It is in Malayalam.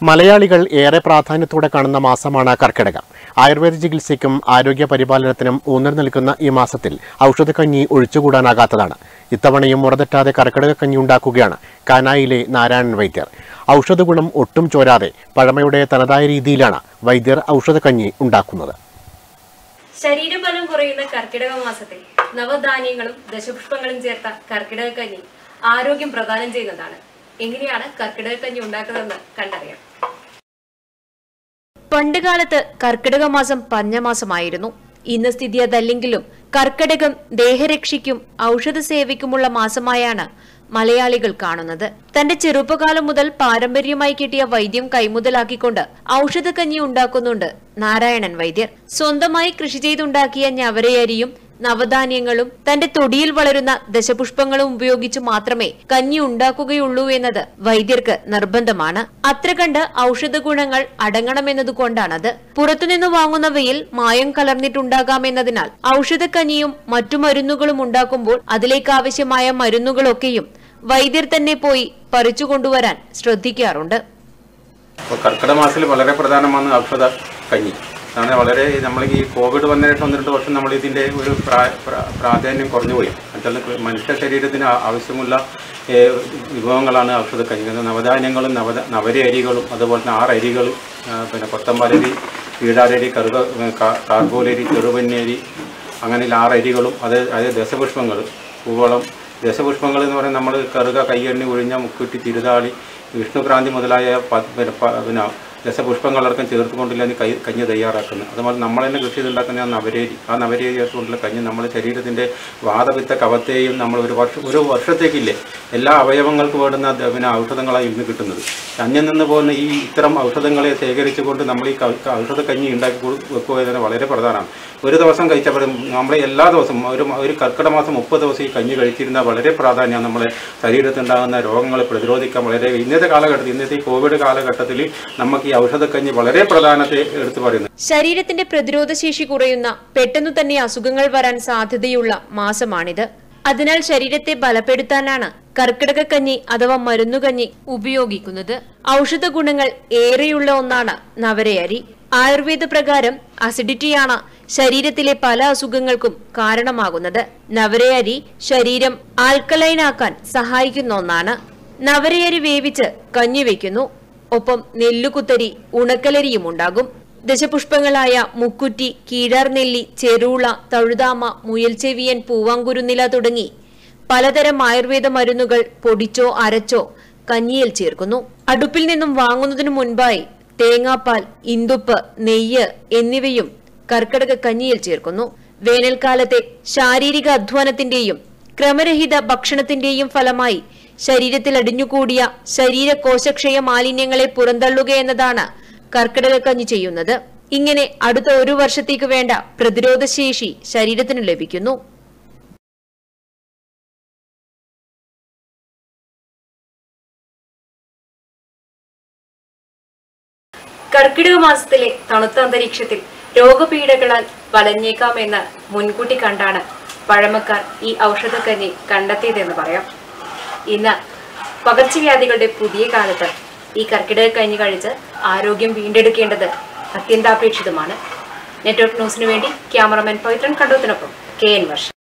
മലയാളികൾ ഏറെ പ്രാധാന്യത്തോടെ കാണുന്ന മാസമാണ് കർക്കിടകം ആയുർവേദ ചികിത്സയ്ക്കും ആരോഗ്യ പരിപാലനത്തിനും ഊന്നൽ നൽകുന്ന ഈ മാസത്തിൽ ഔഷധക്കഞ്ഞി ഒഴിച്ചുകൂടാനാകാത്തതാണ് ഇത്തവണയും മുറതെറ്റാതെ കർക്കിടകക്കഞ്ഞി ഉണ്ടാക്കുകയാണ് കാനായിലെ നാരായണൻ വൈദ്യർ ഔഷധ ഗുണം ഒട്ടും ചോരാതെ പഴമയുടെ തനതായ രീതിയിലാണ് വൈദ്യർ ഔഷധക്കഞ്ഞി ഉണ്ടാക്കുന്നത് ശരീരബലം കുറയുന്ന കർക്കിടക മാസത്തിൽ നവധാന്യങ്ങളും ദശപുഷ്പങ്ങളും ചേർത്ത കർക്കിടക കഞ്ഞി ആരോഗ്യം പ്രദാനം ചെയ്യുന്നതാണ് എങ്ങനെയാണ് കർക്കിടക കഞ്ഞി ഉണ്ടാക്കുന്നതെന്ന് കണ്ടറിയാം പണ്ടുകാലത്ത് കർക്കിടക മാസം പഞ്ഞമാസമായിരുന്നു ഇന്ന് സ്ഥിതി അതല്ലെങ്കിലും കർക്കിടകം ദേഹരക്ഷയ്ക്കും ഔഷധ സേവയ്ക്കുമുള്ള മാസമായാണ് മലയാളികൾ കാണുന്നത് തന്റെ ചെറുപ്പകാലം മുതൽ പാരമ്പര്യമായി കിട്ടിയ വൈദ്യം കൈമുതലാക്കിക്കൊണ്ട് ഔഷധക്കഞ്ഞി ഉണ്ടാക്കുന്നുണ്ട് നാരായണൻ വൈദ്യർ സ്വന്തമായി കൃഷി ചെയ്തുണ്ടാക്കിയ ഞവരയരിയും നവധാന്യങ്ങളും തന്റെ തൊടിയിൽ വളരുന്ന ദശപുഷ്പങ്ങളും ഉപയോഗിച്ച് മാത്രമേ കഞ്ഞി ഉണ്ടാക്കുകയുള്ളൂ എന്നത് വൈദ്യർക്ക് നിർബന്ധമാണ് അത്ര കണ്ട് ഔഷധ ഗുണങ്ങൾ അടങ്ങണമെന്നതുകൊണ്ടാണത് പുറത്തുനിന്ന് വാങ്ങുന്നവയിൽ മായം കലർന്നിട്ടുണ്ടാകാമെന്നതിനാൽ ഔഷധക്കഞ്ഞിയും മറ്റു മരുന്നുകളും ഉണ്ടാക്കുമ്പോൾ അതിലേക്ക് ആവശ്യമായ മരുന്നുകളൊക്കെയും വൈദ്യർ തന്നെ പോയി പറിച്ചു കൊണ്ടുവരാൻ ശ്രദ്ധിക്കാറുണ്ട് അപ്പോൾ കർക്കിടക മാസത്തിൽ വളരെ പ്രധാനമാണ് ഔഷധ കഞ്ഞി കാരണം വളരെ നമ്മൾ ഈ കോവിഡ് വന്ന ശേഷം ഒന്ന് രണ്ട് വർഷം നമ്മൾ ഇതിൻ്റെ ഒരു പ്രാ- പ്രാ- പ്രാധാന്യം കുറഞ്ഞു പോയി എന്നുവെച്ചാൽ മനുഷ്യ ശരീരത്തിന് ആ- ആവശ്യമുള്ള ഏ, വിഭവങ്ങളാണ് ഔഷധ കഞ്ഞി കാരണം നവധാന്യങ്ങളും നവ നവര അരികളും അതുപോലെ തന്നെ ആറ് അരികൾ പിന്നെ കൊത്തമ്പലരി കീഴാരരി കറുക കാ- കാർഗോലരി ചെറുപന്നേരി അങ്ങനെ ആറ് അരികളും അത് അത് ദശപുഷ്പങ്ങൾ പൂവളം ദശപുഷ്പങ്ങൾ എന്ന് പറയുന്നത് നമ്മൾ കറുക കയ്യെണ്ണി ഒഴിഞ്ഞ മുക്കുറ്റി തിരുതാളി വിഷ്ണുക്രാന്തി മുതലായ പ- പിന്നെ പ- പിന്നെ രസപുഷ്പങ്ങളടക്കം ചേർത്തുകൊണ്ടില്ല കൈ കഞ്ഞി തയ്യാറാക്കുന്നത് അതുപോലെ നമ്മൾ തന്നെ കൃഷി ചെയ്തുണ്ടാക്കുന്ന ആ നവരേരി ആ നവരേരി ചേർത്തുകൊണ്ടുള്ള കഞ്ഞി നമ്മുടെ ശരീരത്തിൻ്റെ വാദപിത്ത കവത്തെയും നമ്മൾ ഒരു വർഷം ഒരു വർഷത്തേക്കില്ലേ എല്ലാ അവയവങ്ങൾക്ക് വേണ്ടുന്ന ദ- പിന്നെ ഔഷധങ്ങളായി ഇന്ന് കിട്ടുന്നത് അന്യം നിന്ന് പോകുന്ന ഈ ഇത്തരം ഔഷധങ്ങളെ ശേഖരിച്ചുകൊണ്ട് നമ്മൾ ഈ ക- ഔഷധ കഞ്ഞി ഉണ്ടാക്കി കൊടു- വെക്കുക എന്നത് വളരെ പ്രധാനമാണ് ഒരു ദിവസം കഴിച്ചപ്പോഴും നമ്മളെ എല്ലാ ദിവസവും ഒരു മ- ഒരു കർക്കിടക മാസം മുപ്പത് ദിവസം ഈ കഞ്ഞി കഴിച്ചിരുന്ന വളരെ പ്രാധാന്യമാണ് നമ്മളെ ശരീരത്തുണ്ടാകുന്ന രോഗങ്ങളെ പ്രതിരോധിക്കാൻ വളരെ ഇന്നത്തെ കാലഘട്ടത്തിൽ ഇന്നത്തെ ഈ കോവിഡ് കാലഘട്ടത്തിൽ നമുക്ക് ഈ ഔഷധക്കഞ്ഞി വളരെ പ്രാധാന്യത്തെ എടുത്തു പറയുന്നു ശരീരത്തിന്റെ പ്രതിരോധ ശേഷി കുറയുന്ന പെട്ടെന്നു തന്നെ അസുഖങ്ങൾ വരാൻ സാധ്യതയുള്ള മാസമാണിത് അതിനാൽ ശരീരത്തെ ബലപ്പെടുത്താനാണ് കർക്കിടക കഞ്ഞി അഥവാ മരുന്നുകഞ്ഞി ഉപയോഗിക്കുന്നത് ഔഷധ ഗുണങ്ങൾ ഏറെയുള്ള ഒന്നാണ് നവരയരി ആയുർവേദ പ്രകാരം അസിഡിറ്റിയാണ് ശരീരത്തിലെ പല അസുഖങ്ങൾക്കും കാരണമാകുന്നത് നവരയരി ശരീരം ആൽക്കലൈനാക്കാൻ സഹായിക്കുന്ന ഒന്നാണ് നവരയരി വേവിച്ച് കഞ്ഞി വെക്കുന്നു ഒപ്പം നെല്ലുകുത്തരി ഉണക്കലരിയും ഉണ്ടാകും ദശപുഷ്പങ്ങളായ മുക്കുറ്റി കീഴാർനെല്ലി ചെറൂള തഴുതാമ മുയൽച്ചെവിയൻ പൂവാങ്കുരുന്നില തുടങ്ങി പലതരം ആയുർവേദ മരുന്നുകൾ പൊടിച്ചോ അരച്ചോ കഞ്ഞിയിൽ ചേർക്കുന്നു അടുപ്പിൽ നിന്നും വാങ്ങുന്നതിനു മുൻപായി തേങ്ങാപ്പാൽ ഇന്ദുപ്പ് നെയ്യ് എന്നിവയും കർക്കിടക കഞ്ഞിയിൽ ചേർക്കുന്നു വേനൽക്കാലത്തെ ശാരീരിക അധ്വാനത്തിന്റെയും ക്രമരഹിത ഭക്ഷണത്തിന്റെയും ഫലമായി ശരീരത്തിൽ അടിഞ്ഞുകൂടിയ ശരീര കോശക്ഷയ മാലിന്യങ്ങളെ പുറന്തള്ളുക എന്നതാണ് കർക്കിടക കഞ്ഞി ചെയ്യുന്നത് ഇങ്ങനെ അടുത്ത ഒരു വർഷത്തേക്ക് വേണ്ട പ്രതിരോധ ശേഷി ശരീരത്തിന് ലഭിക്കുന്നു കർക്കിടക മാസത്തിലെ തണുത്ത അന്തരീക്ഷത്തിൽ രോഗപീഠകളാൽ വലഞ്ഞേക്കാമെന്ന് മുൻകൂട്ടി കണ്ടാണ് പഴമക്കാർ ഈ ഔഷധക്കഞ്ഞി കണ്ടെത്തിയതെന്ന് പറയാം ഇന്ന് പകർച്ചവ്യാധികളുടെ പുതിയ കാലത്ത് ഈ കർക്കിടക കഞ്ഞി കഴിച്ച് ആരോഗ്യം വീണ്ടെടുക്കേണ്ടത് അത്യന്താപേക്ഷിതമാണ് നെറ്റ്വർക്ക് ന്യൂസിനു വേണ്ടി ക്യാമറമാൻ പവിത്രൻ കണ്ടോത്തിനൊപ്പം കെ എൻ വർഷ